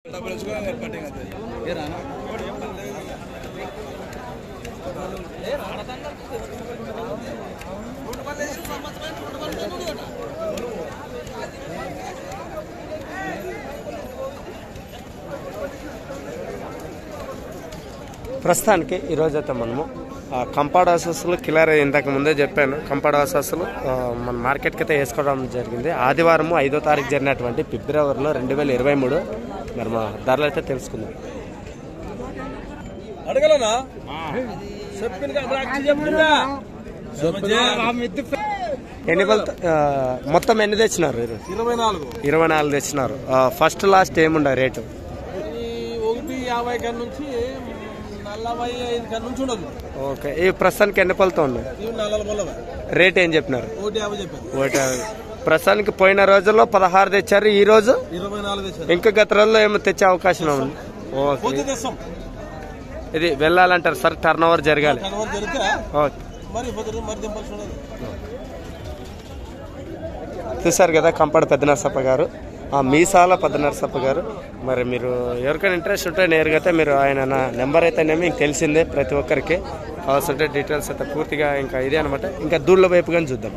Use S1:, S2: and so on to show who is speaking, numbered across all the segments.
S1: ప్రస్తుతానికి ఈరోజైతే మనము ఆ, కంపాడ్ హౌసెస్లో కిలర్ ఇంతకు ముందే చెప్పాను కంపాడ్ హౌసెస్లో ఆ, మన మార్కెట్కి అయితే వేసుకోవడం జరిగింది ఆదివారం ఐదో తారీఖు జరిగినటువంటి ఫిబ్రవరిలో రెండు వేల ఇరవై మూడు మరి మా ధరలు అయితే తెలుసుకుందాం
S2: అడగలనా చెప్పిన చెప్పిందా
S1: ఎన్ని బల్త ఆ, మొత్తం ఎన్ని తెచ్చినారు ఈరోజు?
S2: ఇరవై నాలుగు
S1: ఇరవై నాలుగు తెచ్చినారు ఆ, ఫస్ట్ లాస్ట్ ఏముండ రేటు
S2: ఈ ఒకటి యాభై కన్నా నుంచి నలభై ఐదు కన్నా నుంచి ఉండదు
S1: ఓకే ఈ ప్రస్తుతానికి ఎన్ని పలుతో ఉన్నాయి
S2: ఇవి నలభై పొలవ
S1: రేట్ ఏం చెప్పినారు
S2: ఒకటి యాభై చెప్పాను
S1: ఒకటి ప్రస్తుతానికి పోయిన రోజుల్లో పదహారు తెచ్చారు ఈ రోజు
S2: ఇరవై నాలుగు తెచ్చాను
S1: ఇంకా గత రోజుల్లో ఏమో తెచ్చే అవకాశం ఉంది ఓకే
S2: పొద్దు తెస్తాం
S1: ఇది వెళ్ళాలంటారు సార్ టర్న్ ఓవర్ జరగాలి
S2: కనవర్ జరిగితే
S1: ఓకే
S2: మరి పొద్దు మరి దింపాల్సి ఉండదు
S1: చూశారు కదా కంపడ పెద్ద నరసప్ప గారు ఆ మీసాల పెద్ద నరసప్ప గారు మరి మీరు ఎవరికైనా ఇంట్రెస్ట్ ఉంటే నేరుగా అయితే మీరు ఆయన నా నెంబర్ అయితేనేమి మీకు తెలిసిందే ప్రతి ఒక్కరికి కావాల్సింటే డీటెయిల్స్ అయితే పూర్తిగా ఇంకా ఇదే అనమాట ఇంకా దూళ్ళ వైపు కానీ చూద్దాం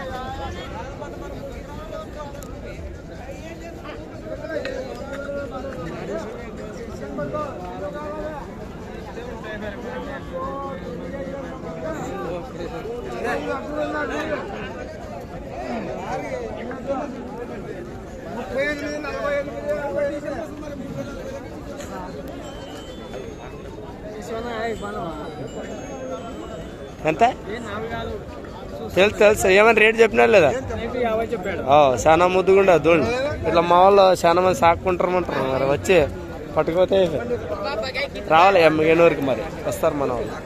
S1: ఎంత తెలుసు తెలుసు ఏమైనా రేట్ చెప్పినా లేదా ఓ, చాలా ముద్దుగుండా దూండి ఇట్లా మా వాళ్ళు చాలా మంది సాక్కుంటారమంటారు మరి వచ్చి పట్టుకోతే రావాలి ఎమ్మగనూరికి మరి వస్తారు మన వాళ్ళు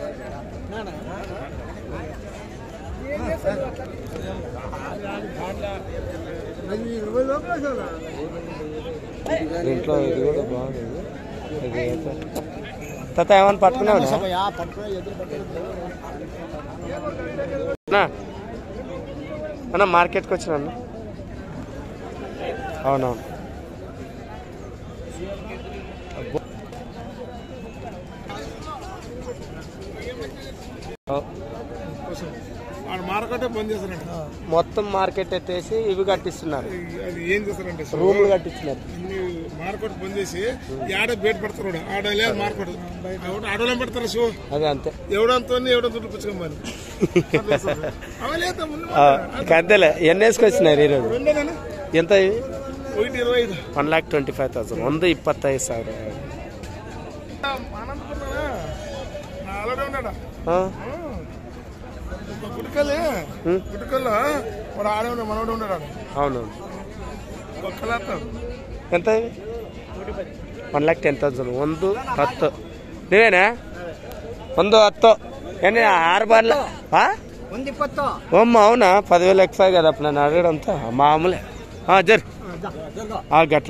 S1: దీంట్లో ఇది కూడా బాగుంది ఇది అయితే. తాత ఏమైనా పట్టుకున్నావు అన్న మార్కెట్కి వచ్చిన అన్న అవునవును అబ్బో. ఓ,
S3: వాడు మార్కెటే బంద్ చేస్తారంట
S1: మొత్తం మార్కెట్ ఎత్తేసి ఇవి కట్టిస్తున్నారు
S3: అది ఏం చేస్తారంటే సార్,
S1: రూమ్లు కట్టిస్తున్నారు
S3: అన్ని మార్కెట్ బంద్ చేసి ఆడ బయట పెడతారు వాడు. ఆడ లేదు మార్కెట్ ఎవడు ఆడలో పెడతారు షో
S1: అదే అంతే
S3: ఎవడంతో ఎవడంతో పుచ్చుకోమని అవలేదు ముందు
S1: ఆ, ఇక అంతేలే ఎన్ని వేసుకొచ్చినారు ఈరోజు
S3: రెండేనా
S1: ఎంత ఇవి
S3: ఒకటి ఇరవై ఐదు
S1: one lakh twenty five thousand ಒಂದು ಇಪ್ಪತ್ತೈದು ಸಾವಿರ
S3: అనంతపురమా నా అలాగే ఉన్నాడా
S1: ಹಾಂ
S3: ఒక గుడికల్లి
S1: ಹ್ಞೂ
S3: గుడికల్లో వాడు ఆడే ఉన్నాడు మనోడు ఉన్నాడు ఆడ.
S1: అవును
S3: ఒక్కలేస్తాడు
S1: ಎಂತ ಇవి ಒನ್ ಲ್ಯಾಕ್ ಟೆನ್ ತೌಸಂಡ್ ಒಂದು ಹತ್ತು ನೀವೇನಾ ಒಂದು ಹತ್ತು ಏನೇ ఆరు బార్ల ఓమ్మ అవునా పదివేలు ఎక్కువ కదా అప్పుడు నన్ను అడగడంతో మామూలే ఆ, జరు ఆ, గట్ల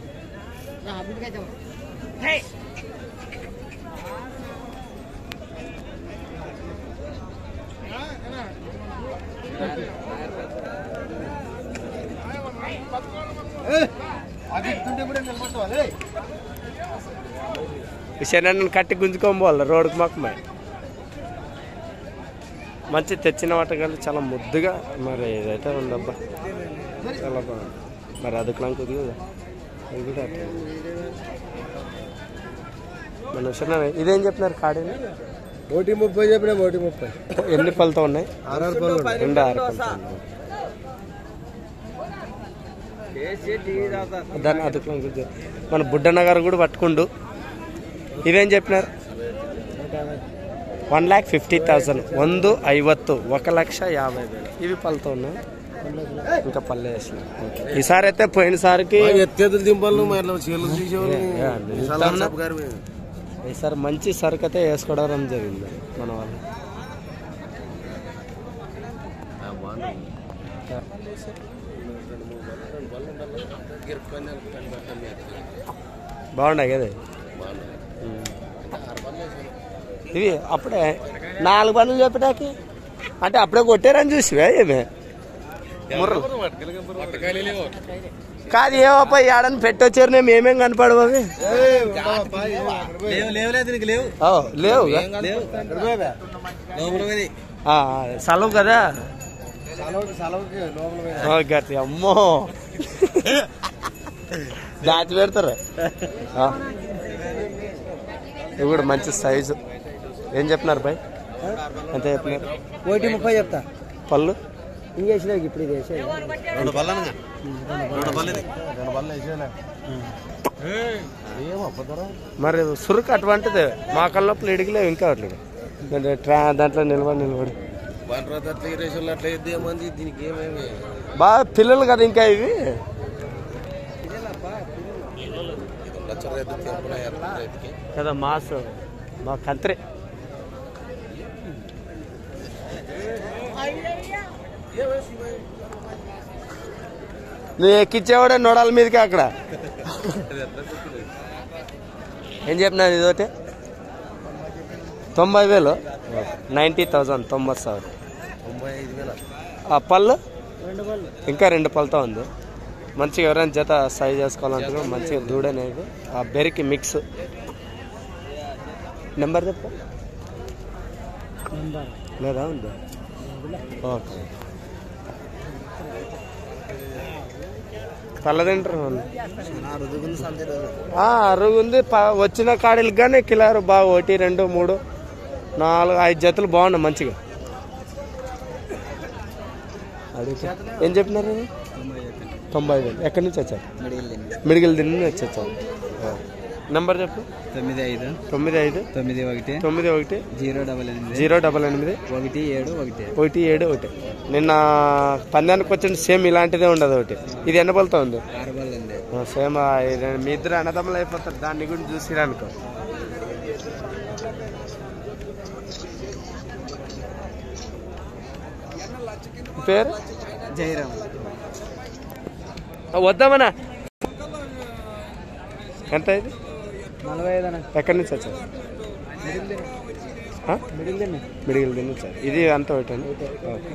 S1: శనన్ను కట్టి గుంజుకోబోవాలి రోడ్డుకు మాకు మరి మంచి తెచ్చిన వాటకాలు చాలా ముద్దుగా మరి ఇదైతే ఉందబ్బా చాలా బాగుంది మరి అది క్లంక్ ఉంది కదా అది కూడా అట్లా ఉంది. మన విషయం ఇదేం చెప్పినారు కాడేని
S2: ఒకటి ముప్పై చెప్పినా ఒకటి ముప్పై
S1: ఎన్ని పళ్ళతో ఉన్నాయి
S2: ఆర్ఆర్ పళ్ళు
S1: రెండు ఆరు పళ్ళతో ఉన్నాయి. దాన్ని అది క్లంక్ ఉంది. మన బుడ్డన్న గారు కూడా పట్టుకుండు ఇవేం చెప్పినారు ಒನ್ ಲ್ಯಾಕ್ ಫಿಫ್ಟಿ ತೌಸಂಡ್ ಒಂದು ಐವತ್ತು ఒక లక్ష యాభై వేలు ఇవి పళ్ళతో ఉన్నాయి ఇంకా పల్లె వేసిన ఈసారి అయితే పోయినసారికి
S2: ఎత్తేదులు దింపాలు మరి చీరలు తీసేవాళ్ళు
S1: ఏ, నిలుస్తామన్నా? ఈసారి మంచి సరుకు అయితే వేసుకోవడం జరిగింది మన వాళ్ళు బాగున్నాయి కదా ఉమ్. ఇవి అప్పుడే నాలుగు బండ్లు చెప్పడానికి అంటే అప్పుడే కొట్టారని చూసివా ఏమే ముర్రలు కాదు ఏమప్ప ఏడని పెట్టొచ్చారు నేను ఏమేం కనపడవు అవి
S2: లేవు లేవు లేదు నీకు లేవు
S1: ఓ, లేవు
S2: లేవు లోపల పోయి.
S1: ఆ, సెలవు కదా ఓ, గట్టి అమ్మో దాచి పెడతారు ఆ. ఇవి కూడా మంచి సైజు ఏం చెప్పినారు బాయ్ ఎంత చెప్పినారు
S4: ఒకటి ముప్పై చెప్తా
S1: పళ్ళు
S4: ఇంకేసిన ఇప్పుడు ఇది వేసేది
S2: రెండు బల్లనగా రెండు బల్లది
S1: మరి సురుకు అటువంటిది మా కళ్ళప్పుడు ఇడిగిలేవు ఇంకా అట్లేదు అంటే ట్రా దాంట్లో నిలబడి నిలబడి
S2: బండ్రాత అట్లా రేషన్లు అట్లా ఇద్దామంది దీనికి ఏమేమి
S1: బాగా పిల్లలు కదా ఇంకా ఇవి
S2: లక్ష రైతు తెంపున ఎర్ర రైతుకి
S1: కదా మాస్ మా కంత్రి నువ్వు ఎక్కించేవాడే నోడాల మీదకి అక్కడ ఏం చెప్పినాను ఇదొకటి తొంభై వేలు నైంటీ థౌజండ్ తొంభై సార్
S2: తొంభై ఐదు వేల
S1: ఆ పళ్ళు ఇంకా రెండు పళ్ళతో ఉంది మంచిగా ఎవరైనా జత సైజ్ చేసుకోవాలంటే కూడా మంచిగా దూడనేది ఆ బెరికి మిక్స్ నెంబర్ చెప్పు లేదా ఉందా ఓకే తల్లదింటారు వాళ్ళు
S2: రుదుగుంది సంతే రోజు
S1: ఆ, అరుగు ఉంది ప- వచ్చిన కాడీలకు కానీ కిలారు బాగా ఒకటి రెండు మూడు నాలుగు ఐదు జతలు బాగున్నాయి మంచిగా అడుగుతా ఏం చెప్పినారు ఇది? తొంభై వేలు ఎక్కడి నుంచి వచ్చారు మిడిగిల్ దిన్ నుంచి వచ్చారు నెంబర్ చెప్పు
S4: తొమ్మిది ఐదు
S1: తొమ్మిది ఐదు
S4: తొమ్మిది ఒకటి
S1: తొమ్మిది ఒకటి
S4: జీరో డబల్ ఎనిమిది
S1: జీరో డబల్ ఎనిమిది
S4: ఒకటి ఏడు ఒకటి
S1: ఒకటి ఏడు ఒకటి నిన్న పందానికి వచ్చిన సేమ్ ఇలాంటిదే ఉండదు ఒకటి ఇది ఎన్న పలుతో ఉంది
S4: ఆరు బల్ అండి
S1: ఆ, సేమ్ ఆ ఇది మీ ఇద్దరు అన్నదమ్ములు అయిపోతారు దాన్ని గురించి చూసిరనుకో పేరు
S4: జయరామ్
S1: ఆ, వద్దామనా ఎంత ఇది
S4: నలభై ఐదు అన్న
S1: ఎక్కడి నుంచి వచ్చారు ఆ?
S4: మిడిల్ తిన్న
S1: మిడిగిల్ దీని నుంచి వచ్చారు ఇది అంత ఒకటి ఓకే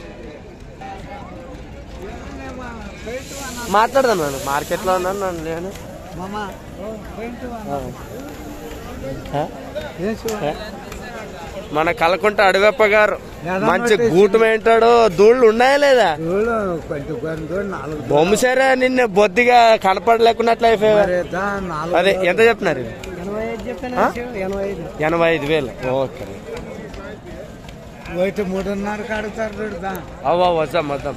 S1: మాట్లాడదాం నేను మార్కెట్లో ఉన్నాను నన్ను నేను
S4: మామ
S1: ఆ. ఆ? ఆ? మన కలకుంట అడవెప్ప గారు మంచి గూటు ఏంటాడు దూళ్ళు ఉన్నాయా లేదా
S4: కొంచెం కొంచెం నాలుగు
S1: బొమ్మసారా నిన్న బొద్దిగా కనపడలేకున్నట్లు అయిపోయారు
S4: నాలుగు
S1: అదే ఎంత చెప్తున్నారు ఇది?
S4: ఎనభై ఐదు చెప్పాను
S1: ఆ?
S4: ఎనభై ఐదు
S1: ఎనభై ఐదు వేలు ఓకే
S4: ఒకటి మూడున్నరకు అడుగుతారు చూడదా
S1: అవ్వ వద్దాం వద్దాం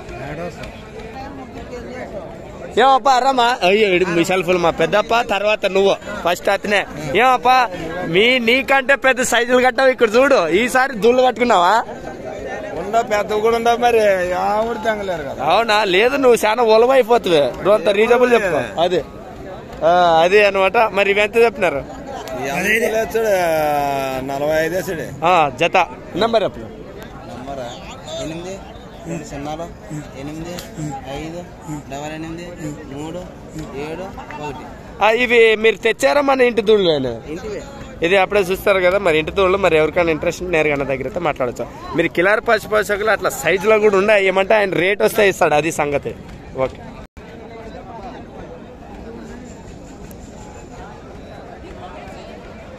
S1: ఏమప్పా రమ్మా అయ్యో ఈడు మీ సెల్ఫ్లు మా పెద్దప్ప తర్వాత నువ్వు ఫస్ట్ అతనే ఏమప్పా మీ నీకంటే పెద్ద సైజులు కట్టావు ఇక్కడ చూడు ఈసారి దుళ్ళు కట్టుకున్నావా
S3: ఉండ పెద్ద కూడా ఉండ మరి ఆవిడ తెంగలేరు కదా
S1: అవునా లేదు నువ్వు చాలా ఒలవైపోతుంది అంత రీజనబుల్ చెప్తావు అది ఆ, అది అనమాట మరి ఇవి ఎంత చెప్తున్నారు
S3: చూడు నలభై ఐదే చూడు
S1: ఆ, జత నెంబర్ చెప్పు
S4: నంబరా ఎనిమిది రెండు సున్నాలు ఎనిమిది ఐదు డబల్ ఎనిమిది మూడు ఏడు ఒకటి
S1: ఆ, ఇవి మీరు తెచ్చారా మన ఇంటి దూళ్ళు
S4: ఇంటివే
S1: ఇది అప్పుడే చూస్తారు కదా మరి ఇంటి తోళ్ళు మరి ఎవరికైనా ఇంట్రెస్ట్ నేరుగా నా దగ్గర అయితే మాట్లాడచ్చు మీరు కిలార్ పశు పోషకులు అట్లా సైజులో కూడా ఉన్నాయి ఏమంటే ఆయన రేట్ వస్తే ఇస్తాడు అది సంగతి ఓకే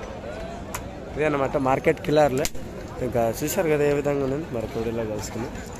S1: ఇదే అనమాట మార్కెట్ కిలార్లే ఇంకా చూశారు కదా ఏ విధంగా ఉంది మరి తోడిలో కలుసుకుని